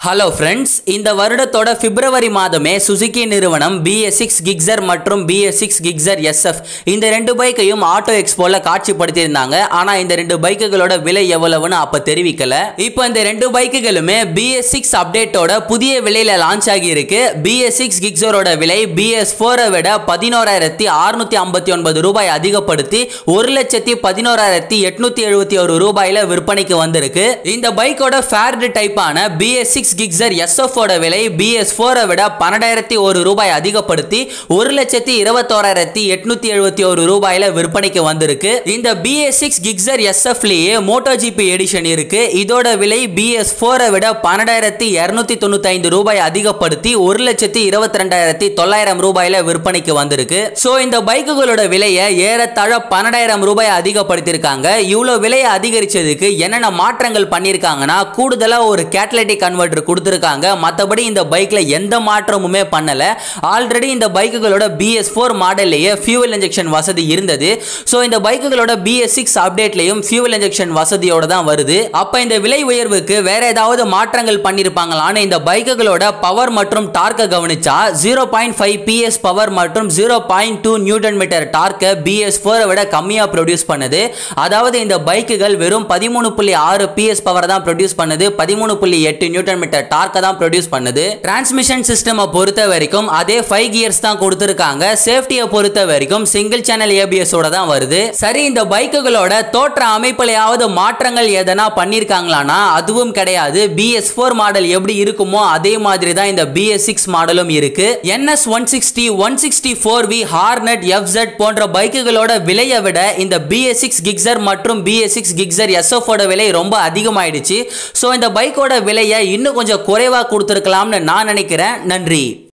hello friends இந்த வருடத்தோட பிப்ரவரி மாதமே Suzuki நிறுவனம் பிஎஸ் சிக்ஸ் கிக்ஸர் மற்றும் பிஎஸ் சிக்ஸ் கிக்ஸர் எஸ்எஃப் இந்த ரெண்டு பைக்கையும் ஆட்டோ எக்ஸ்போல காட்சிப்படுத்தியிருந்தாங்க ஆனால் இந்த ரெண்டு பைக்குகளோட விலை எவ்வளவுன்னு அப்போ தெரிவிக்கல இப்போ இந்த ரெண்டு பைக்குகளுமே பிஎஸ் சிக்ஸ் அப்டேட்டோட புதிய விலையில லான்ச் ஆகியிருக்கு பிஎஸ் சிக்ஸ் கிக்ஸரோட விலை பிஎஸ் ஃபோரை விட பதினோராயிரத்தி அறுநூத்தி ஐம்பத்தி ஒன்பது ரூபாய் அதிகப்படுத்தி ஒரு லட்சத்தி பதினோராயிரத்தி எட்நூத்தி எழுபத்தி ஒரு ரூபாயில விற்பனைக்கு வந்திருக்கு இந்த பைக்கோட ஃபேர்டு டைப்பான பிஎஸ் சிக்ஸ் கிக்ஸர் எஸ்எஃப் ஓட விலை பிஎஸ் ஃபோரை விட பன்னெண்டாயிரத்தி ஒரு ரூபாய் அதிகப்படுத்தி ஒரு லட்சத்தி இருபத்தோராயிரத்தி எட்நூத்தி எழுபத்தி ஒரு ரூபாயில விற்பனைக்கு வந்திருக்கு இந்த பிஎஸ் சிக்ஸ் கிக்ஸர் எஸ்எஃப்லயே மோட்டோ ஜிபி எடிஷன் இருக்கு இதோட விலை பிஎஸ் ஃபோரை விட பன்னெண்டாயிரத்தி இருநூத்தி தொண்ணூத்தி ஐந்து ரூபாய் அதிகப்படுத்தி ஒரு லட்சத்தி இருபத்தி ரெண்டாயிரத்தி தொள்ளாயிரம் ரூபாயில விற்பனைக்கு வந்திருக்கு ஸோ இந்த பைக்குகளோட விலையை ஏறத்தாழ பன்னெண்டாயிரம் ரூபாய் அதிகப்படுத்தியிருக்காங்க இவ்வளோ விலையை அதிகரிச்சதுக்கு என்னென்ன மாற்றங்கள் பண்ணியிருக்காங்கன்னா கூடுதலா ஒரு கேட்டலைட்டிக் கன்வெர்டர் கொடுத்துருக்காங்க மற்றபடி இந்த பைக்ல எந்த மாற்றமுமே பண்ணல ஆல்ரெடி இந்த பைக்குகளோட பிஎஸ் ஃபோர் மாடல்லையே ஃபியூவல் இன்ஜெக்ஷன் வசதி இருந்தது ஸோ இந்த பைக்குகளோட பிஎஸ் சிக்ஸ் அப்டேட்லையும் ஃபியூவல் இன்ஜெக்ஷன் வசதியோட தான் வருது அப்போ இந்த விலை உயர்வுக்கு வேற ஏதாவது மாற்றங்கள் பண்ணியிருப்பாங்களான்னு இந்த பைக்குகளோட பவர் மற்றும் டார்க்கை கவனிச்சா zero point five PS power மற்றும் zero point two newton metre டார்க்கை பிஎஸ் ஃபோரை விட கம்மியாக ப்ரொடியூஸ் பண்ணுது அதாவது இந்த பைக்குகள் வெறும் பதிமூணு புள்ளி ஆறு பிஎஸ் பவர் தான் ப்ரொடியூஸ் பண்ணுது பதிமூணு புள்ளி எட்டு நியூட்டன் மீட்டர் டார்க்கை தான் ப்ரொடியூஸ் பண்ணுது டிரான்ஸ்மிஷன் சிஸ்டமை பொறுத்த வரைக்கும் அதே ஃபைவ் கியர்ஸ் தான் கொடுத்துருக்காங்க சேஃப்டியை பொறுத்த வரைக்கும் சிங்கிள் சேனல் ஏபிஎஸ் ஓட தான் வருது சரி இந்த பைக்குகளோட தோற்ற அமைப்பிலையாவது மாற்றங்கள் எதனா பண்ணியிருக்காங்களானா அதுவும் கிடையாது பிஎஸ் ஃபோர் மாடல் எப்படி இருக்குமோ அதே மாதிரி தான் இந்த பிஎஸ் சிக்ஸ் மாடலும் இருக்கு NS one sixty one sixty four V Hornet FZ போன்ற பைக்குகளோட விலையை விட இந்த பிஎஸ் சிக்ஸ் கிக்ஸர் மற்றும் பிஎஸ் சிக்ஸ் கிக்ஸர் எஸ்எஃபோட விலை ரொம்ப அதிகமாயிடுச்சு ஸோ இந்த பைக்கோட விலையை இன்னும் கொஞ்சம் குறைவாக கொடுத்துருக்கலாம்னு நான் நினைக்கிறேன் நன்றி